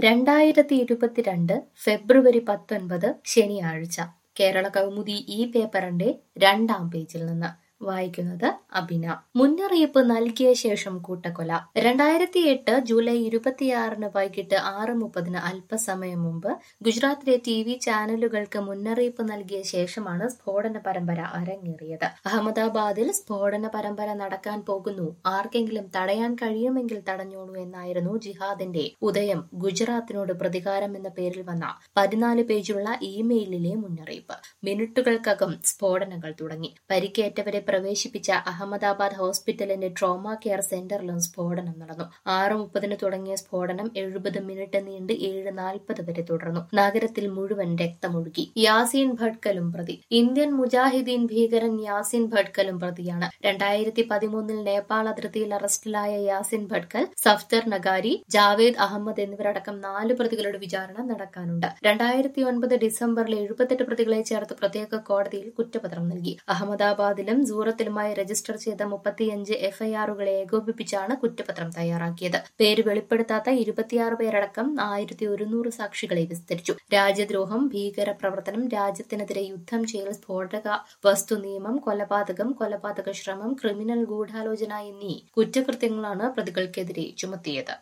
രണ്ടായിരത്തി ഇരുപത്തിരണ്ട് ഫെബ്രുവരി പത്തൊൻപത് ശനിയാഴ്ച കേരള കൗമുദി ഈ പേപ്പറിന്റെ രണ്ടാം പേജിൽ നിന്ന് വായിക്കുന്നത് അബിന മുന്നറിയിപ്പ് നൽകിയ ശേഷം കൂട്ടക്കൊല രണ്ടായിരത്തി എട്ട് ജൂലൈ ഇരുപത്തിയാറിന് വൈകിട്ട് ആറ് മുപ്പതിന് അല്പസമയം മുമ്പ് ഗുജറാത്തിലെ ടി വി ചാനലുകൾക്ക് മുന്നറിയിപ്പ് നൽകിയ ശേഷമാണ് സ്ഫോടന പരമ്പര അരങ്ങേറിയത് അഹമ്മദാബാദിൽ സ്ഫോടന പരമ്പര നടക്കാൻ പോകുന്നു ആർക്കെങ്കിലും തടയാൻ കഴിയുമെങ്കിൽ തടഞ്ഞോളൂ എന്നായിരുന്നു ജിഹാദിന്റെ ഉദയം ഗുജറാത്തിനോട് പ്രതികാരം എന്ന പേരിൽ വന്ന പതിനാല് പേജുള്ള ഇമെയിലിലെ മുന്നറിയിപ്പ് മിനിറ്റുകൾക്കകം സ്ഫോടനങ്ങൾ തുടങ്ങി പരിക്കേറ്റവരെ പ്രവേശിപ്പിച്ച അഹമ്മദാബാദ് ഹോസ്പിറ്റലിന്റെ ട്രോമ കെയർ സെന്ററിലും സ്ഫോടനം നടന്നു ആറ് മുപ്പതിന് തുടങ്ങിയ സ്ഫോടനം എഴുപത് മിനിറ്റ് നീണ്ട് ഏഴ് നാൽപ്പത് വരെ തുടർന്നു നഗരത്തിൽ മുഴുവൻ രക്തമൊഴുകി യാസീൻ ഭട്കലും പ്രതി ഇന്ത്യൻ മുജാഹിദീൻ ഭീകരൻ യാസീൻ ഭട്കലും പ്രതിയാണ് രണ്ടായിരത്തി പതിമൂന്നിൽ നേപ്പാൾ അതിർത്തിയിൽ അറസ്റ്റിലായ യാസിൻ ഭട്കൽ സഫ്തർ നഗാരി ജാവേദ് അഹമ്മദ് എന്നിവരടക്കം നാല് പ്രതികളുടെ വിചാരണ നടക്കാനുണ്ട് രണ്ടായിരത്തി ഒൻപത് ഡിസംബറിൽ എഴുപത്തെട്ട് പ്രതികളെ ചേർത്ത് പ്രത്യേക കോടതിയിൽ കുറ്റപത്രം നൽകി അഹമ്മദാബാദിലും സൂറത്തിലുമായി രജിസ്റ്റർ ചെയ്ത മുപ്പത്തിയഞ്ച് എഫ്ഐആറുകളെ ഏകോപിപ്പിച്ചാണ് കുറ്റപത്രം തയ്യാറാക്കിയത് പേര് വെളിപ്പെടുത്താത്ത ഇരുപത്തിയാറ് പേരടക്കം ആയിരത്തി ഒരുന്നൂറ് സാക്ഷികളെ വിസ്തരിച്ചു രാജ്യദ്രോഹം ഭീകര പ്രവർത്തനം രാജ്യത്തിനെതിരെ യുദ്ധം ചെയ്യൽ സ്ഫോടക വസ്തു നിയമം കൊലപാതകം കൊലപാതക ശ്രമം ക്രിമിനൽ ഗൂഢാലോചന എന്നീ കുറ്റകൃത്യങ്ങളാണ് പ്രതികൾക്കെതിരെ ചുമത്തിയത്